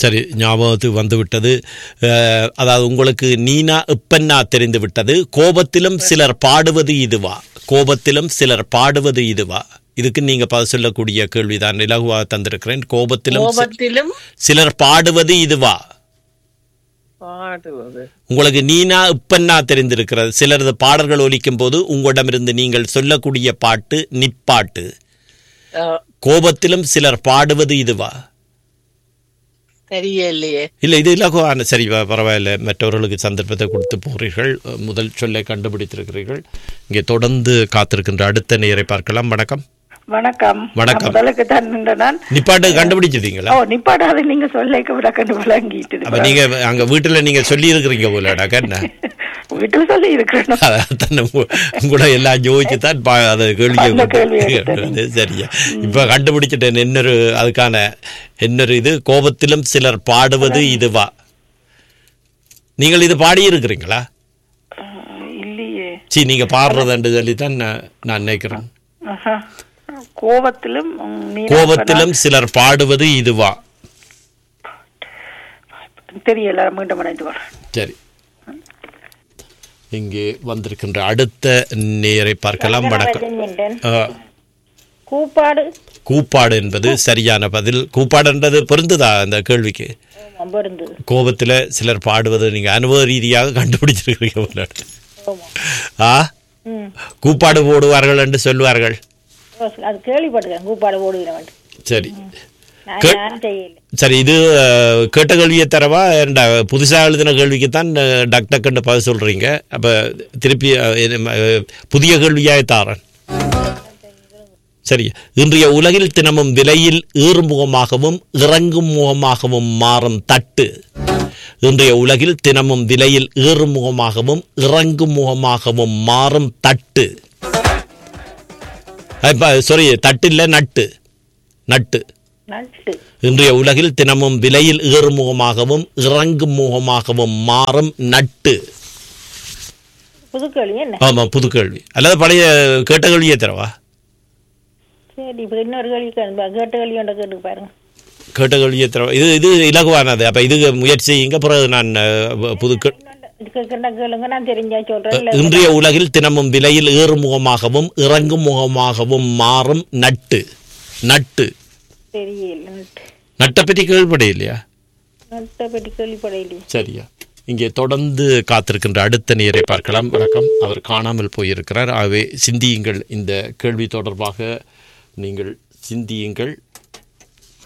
சரி ஞாபகத்துக்கு வந்து விட்டது அஹ், அதாவது உங்களுக்கு நீனா இப்பன்னா தெரிந்து விட்டது கோபத்திலும் சிலர் பாடுவது இதுவா கோபத்திலும் சிலர் பாடுவது இதுவா இதுக்கு நீங்க பதில் சொல்லக்கூடிய கேள்விதான் இலகுவாக தந்திருக்கிறேன் கோபத்திலும் சி- கோபத்திலும் சிலர் பாடுவது இதுவா பாடுவது உங்களுக்கு நீனா இப்பன்னா தெரிந்திருக்கிறது சிலரது பாடல்கள் ஒலிக்கும் போது உங்களிடமிருந்து நீங்கள் சொல்லக்கூடிய பாட்டு நிப்பாட்டு அஹ், கோபத்திலும் சிலர் பாடுவது இதுவா தெரியலையே இல்லை இது இலகுவான சரி ப- பரவாயில்ல மற்றவர்களுக்கு சந்தர்ப்பத்தை கொடுத்து போகிறீர்கள் அஹ், முதல் சொல்லை கண்டுபிடித்திருக்கிறீர்கள் இங்கே தொடர்ந்து காத்திருக்கின்ற அடுத்த நேரை பார்க்கலாம் வணக்கம் வணக்கம் வணக்கம். நான் முதலுக்கு தான் நின்ற நான் நிப்பாட்டு கண்டுபிடிச்சிட்டீங்களா ஓ நிப்பாடாது நீங்க சொல்லிக்க விட கண்டு விளங்கிட்டு அப்ப நீங்க அங்க வீட்டுல நீங்க சொல்லி இருக்கிறீங்க போலடாக்கா என்ன வீட்டுல சொல்லி இருக்கிறேன் அதான் உங்க- உங்களோட எல்லாம் யோசிச்சு தான் பா- அதை அந்த கேள்வியை கேள்வி எடுத்தேன். சரியா இப்ப கண்டுபிடிச்சிட்டேன் இன்னொரு அதுக்கான இன்னொரு இது கோபத்திலும் சிலர் பாடுவது இதுவா நீங்கள் இது பாடி இருக்கிறீங்களா இல்லையே சி நீங்க பாடுறதுன்னு சொல்லி தான் நான் நான் நினைக்கிறேன் ஆஹா. கோபத்திலும் ம், நீ கோபத்திலும் சிலர் பாடுவது இதுவா தெரியல மீண்டும் அடைந்து வரேன் சரி இங்கே வந்திருக்கின்ற அடுத்த நேரை பார்க்கலாம் வணக்கம் ஆ, கூப்பாடு கூப்பாடு என்பது சரியான பதில் கூப்பாடுன்றது பொருந்துதா அந்த கேள்விக்கு மருந்து கோபத்தில் சிலர் பாடுவது நீங்க அனுபவ ரீதியாக கண்டுபிடிச்சிருக்கிறீங்க போல. ஆ ம் கூப்பாடு போடுவார்கள் என்று சொல்லுவார்கள் அது கேள்விப்பட்டிருக்கேன் கூப்பாடு ஓடுகிறவன் சரி நான் கே- யாரும் செய்யல சரி இது அஹ், கேட்ட கேள்வியை தரவா ஏன்டா புதுசாக எழுதின கேள்விக்கு தான் அஹ், டக் டக்குன்னு பதில் சொல்றீங்க அப்ப திருப்பி அஹ், இது, அஹ், புதிய கேள்வியாய் தாரன் சரி இன்றைய உலகில் தினமும் விலையில் ஏறுமுகமாகவும் இறங்கும் முகமாகவும் மாறும் தட்டு இன்றைய உலகில் தினமும் விலையில் ஏறுமுகமாகவும் இறங்கும் முகமாகவும் மாறும் தட்டு சாரி தட்டு இல்லை நட்டு நட்டு நட்டு இன்றைய உலகில் தினமும் விலையில் ஏறுமுகமாகவும் இறங்கும் முகமாகவும் மாறும் நட்டு புதுக்கேள்வி என்ன ஆமா புது கேள்வி அல்லது பழைய கேட்ட கேள்வியே தரவா சரி இப்போ இன்னொரு கேள்வி கேட்பா கேட்ட கேள்வி ஒன்றை கேட்டு பாருங்க கேட்ட கேள்வியே தரவா இது இது இலகுவானது அப்ப இது முயற்சி செய்யுங்க பிறகு நான் அஹ், புது கே- இது கேட்கறா கேளுங்க நான் தெரிஞ்சா சொல்றேன் இல்ல இன்றைய உலகில் தினமும் விலையில் ஏறுமுகமாகவும் இறங்கும் முகமாகவும் மாறும் நட்டு நட்டு தெரியல நட்டு நட்டை பற்றி கேள்விப்பட இல்லையா நட்டை பற்றி கேள்விப்படையிலையே சரியா இங்கே தொடர்ந்து காத்திருக்கின்ற அடுத்த நேரை பார்க்கலாம் வணக்கம் அவர் காணாமல் போயிருக்கிறார் ஆகவே சிந்தியுங்கள் இந்த கேள்வி தொடர்பாக நீங்கள் சிந்தியுங்கள்